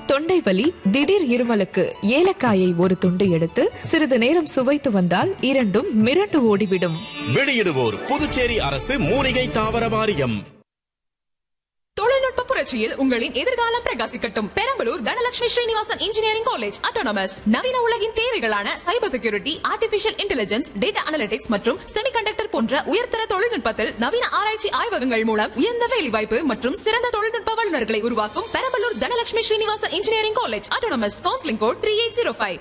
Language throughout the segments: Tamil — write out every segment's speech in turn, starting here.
தொண்டை வலி திடீர் இருமலுக்கு ஏலக்காயை ஒரு துண்டு எடுத்து சிறிது நேரம் சுவைத்து வந்தால் இரண்டும் மிரண்டு ஓடிவிடும் வெளியிடுவோர் புதுச்சேரி அரசு மூலிகை தாவர வாரியம் தொழில்நுட்ப புரட்சியில் உங்களின் எதிர்காலம் பிரகாசிக்கட்டும் Perambalur Dhanalakshmi Srinivasan engineering college autonomous நவீன உலகின் தேவைகளான cyber security artificial intelligence data analytics மற்றும் செமிகண்டக்டர் போன்ற உயர்தர தொழில்நுட்பத்தில் நவீன ஆராய்ச்சி ஆய்வகங்கள் மூலம் உயர்ந்த வேலைவாய்ப்பு மற்றும் சிறந்த தொழில்நுட்ப வல்லுநர்களை உருவாக்கும் Perambalur Dhanalakshmi Srinivasan engineering college autonomous counselling code three eight zero five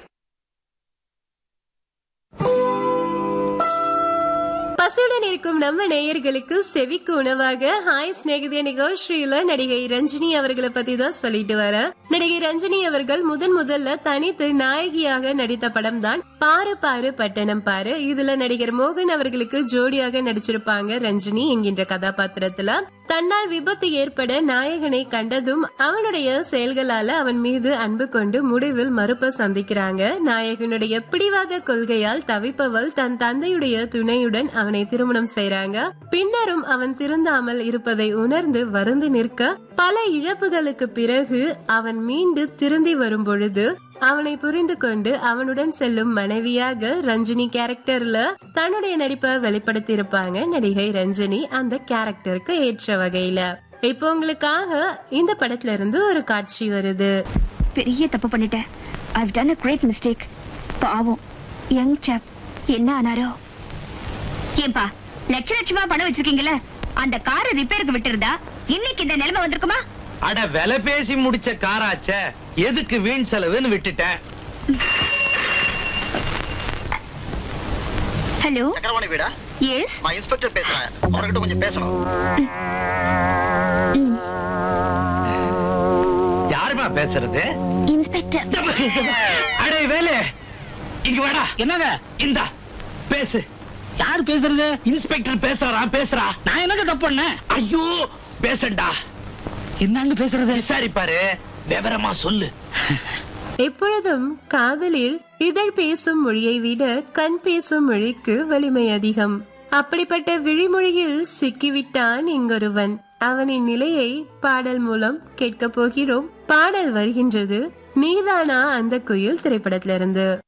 பசுடன் இருக்கும் நம்ம நேயர்களுக்கு செவிக்கு உணவாக ஹாய் சிநேகிதிய நிகழ்ச்சியில நடிகை ரஞ்சினி அவர்களை பத்தி தான் சொல்லிட்டு வர நடிகை ரஞ்சினி அவர்கள் முதன் முதல்ல தனித்து நாயகியாக நடித்த படம் தான் பாரு பாரு பட்டணம் பாரு இதுல நடிகர் மோகன் அவர்களுக்கு ஜோடியாக நடிச்சிருப்பாங்க ரஞ்சினி என்கின்ற கதாபாத்திரத்துல தன்னால் விபத்து ஏற்பட நாயகனை கண்டதும் அவனுடைய செயல்களால அவன் மீது அன்பு கொண்டு முடிவில் மறுப்ப சந்திக்கிறாங்க நாயகனுடைய பிடிவாத கொள்கையால் தவிப்பவள் தன் தந்தையுடைய துணையுடன் அவனை திருமணம் செய்றாங்க பின்னரும் அவன் திருந்தாமல் இருப்பதை உணர்ந்து வருந்து நிற்க பல இழப்புகளுக்கு பிறகு அவன் மீண்டு திருந்தி வரும் பொழுது அவனை புரிந்து கொண்டு அவனுடன் செல்லும் மனைவியாக ரஞ்சினி கேரக்டர்ல தன்னுடைய நடிப்பை வெளிப்படுத்தி இருப்பாங்க நடிகை ரஞ்சினி அந்த கேரக்டருக்கு ஏற்ற வகையில இப்போ உங்களுக்காக இந்த படத்துல இருந்து ஒரு காட்சி வருது பெரிய தப்பு பண்ணிட்டேன் I've done a great mistake பாவம் யங் சாப் என்ன ஆனாரோ ஏன்பா லட்ச லட்சமா பணம் வச்சிருக்கீங்கல்ல அந்த காரை ரிப்பேருக்கு விட்டிருந்தா இன்னைக்கு இந்த நிலைமை வந்திருக்குமா அட விலை பேசி முடிச்ச காராச்சே எதுக்கு வீண் செலவுன்னு விட்டுட்டேன் ஹலோ சக்கரவாணி வீடா எஸ் நான் இன்ஸ்பெக்டர் பேசுறேன் அவர்கிட்ட கொஞ்சம் பேசணும் யாருமா பேசுறது இன்ஸ்பெக்டர் அடே வேலு இங்க வாடா என்னங்க இந்தா பேசு யார் பேசுறது இன்ஸ்பெக்டர் பேசுறா பேசுறா நான் என்னங்க தப்பு பண்ணேன் ஐயோ பேசண்டா என்னங்க பேசுறது விசாரிப்பாரு விவரமா சொல்லு எப்பொழுதும் காதலில் இதழ் பேசும் மொழியை விட கண் பேசும் மொழிக்கு வலிமை அதிகம் அப்படிப்பட்ட விழிமொழியில் சிக்கிவிட்டான் இங்கொருவன் அவனின் நிலையை பாடல் மூலம் கேட்க போகிறோம் பாடல் வருகின்றது நீதானா அந்த குயில் திரைப்படத்திலிருந்து